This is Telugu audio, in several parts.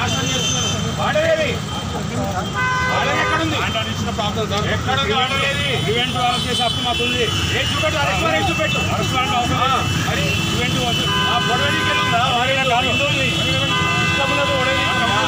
నాశనం చేస్తున్నారు వాడేది వాడేది ఎక్కడుంది ఎక్కడుంది వాడేది ఈవెంట్ వాళ్ళకి చేసే అప్పు మాకుంది ఏ చూపెట్టు అరెస్ట్ వారెంట్ చూపెట్టు రెస్టారెంట్ అవసరం ఆ, మరి ఈవెంట్ వద్దు. ఆ పొడవనికి వెళ్ళుందా వాడే కాదు హిందువుల్ని ఇష్టం ఉన్నది ఒడేది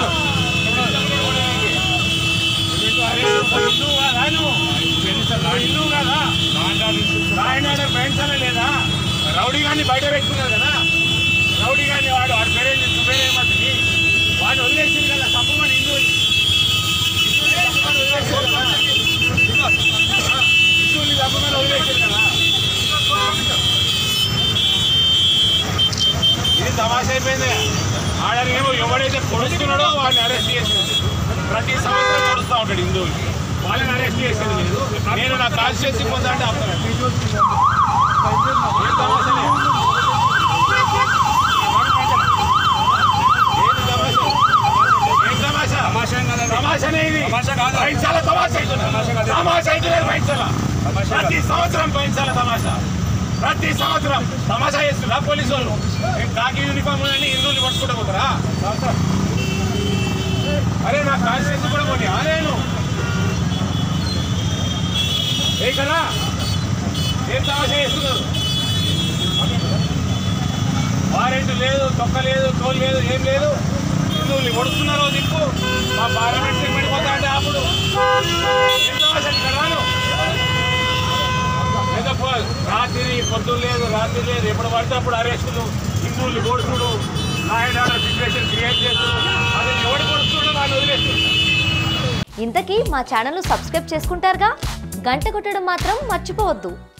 హిందువు కాదా నువ్వు నువ్వు హిందువు కాదా రాయనాడ బయటసలే లేదా రౌడీ గారిని బయట పెట్టుకున్నారు కదా రౌడీ గారిని వాడు వాడి పేరేంటి సుబేరేమతుంది వాడు వదిలేసింది కదా తప్పమని హిందువులు హిందువుల్ని తప్పమని వదిలేసింది కదా ఇది తమాషా అయిపోయింది ఆడనేమో ఎవడైతే పొడుస్తున్నాడో వాడిని అరెస్ట్ చేసింది ప్రతి సంవత్సరం పొడుస్తూ ఉంటాడు హిందువులు వాళ్ళని అరెస్ట్ చేసేది లేదు నేను నా కాన్స్టిట్యూన్సీ పొందా అంటే ఆపుతాను. ఏం తమాషానే? ఏంది తమాషా? ఏం తమాషా? తమాషా కాదండి. తమాషానే ఇది. తమాషా కాదు. బైన్సాల తమాషా అవుతుంది. తమాషా కాదు. తమాషా అవుతుంది బైన్సాల. తమాషా కాదు. ప్రతి సంవత్సరం బైన్సాల తమాషా ప్రతి సంవత్సరం తమాషా చేస్తున్నా పోలీసు వాళ్ళు నేను కాకి యూనిఫామ్ అని హిందువులు పట్టుకుంటూ పోతారా అరే నా కాన్స్టిట్యూన్సీ కూడా పోనీ నేను ఏ కదా ఏం తమాషా చేస్తున్నారు వారెంట్ లేదు తొక్క లేదు తోలు లేదు ఏం లేదు హిందువులు కొడుతున్నారో దిక్కు మా పార్లమెంట్ సెగ్మెంట్ పోతా అంటే అప్పుడు ఏం తమాషా ఇక్కడ రాను ఏదో పో- రాత్రి పొద్దున్న లేదు రాత్రి లేదు ఎప్పుడు పడితే అప్పుడు అరెస్టులు హిందువులు కొడుతుడు లాయన్ ఆర్డర్ సిచ్యువేషన్ క్రియేట్ చేస్తుడు అది ఎవడు కొడుతుండో వాళ్ళు వదిలేస్తుంది ఇంతకీ మా ఛానల్ను సబ్స్క్రైబ్ చేసుకుంటారుగా గంట కొట్టడం మాత్రం మర్చిపోవద్దు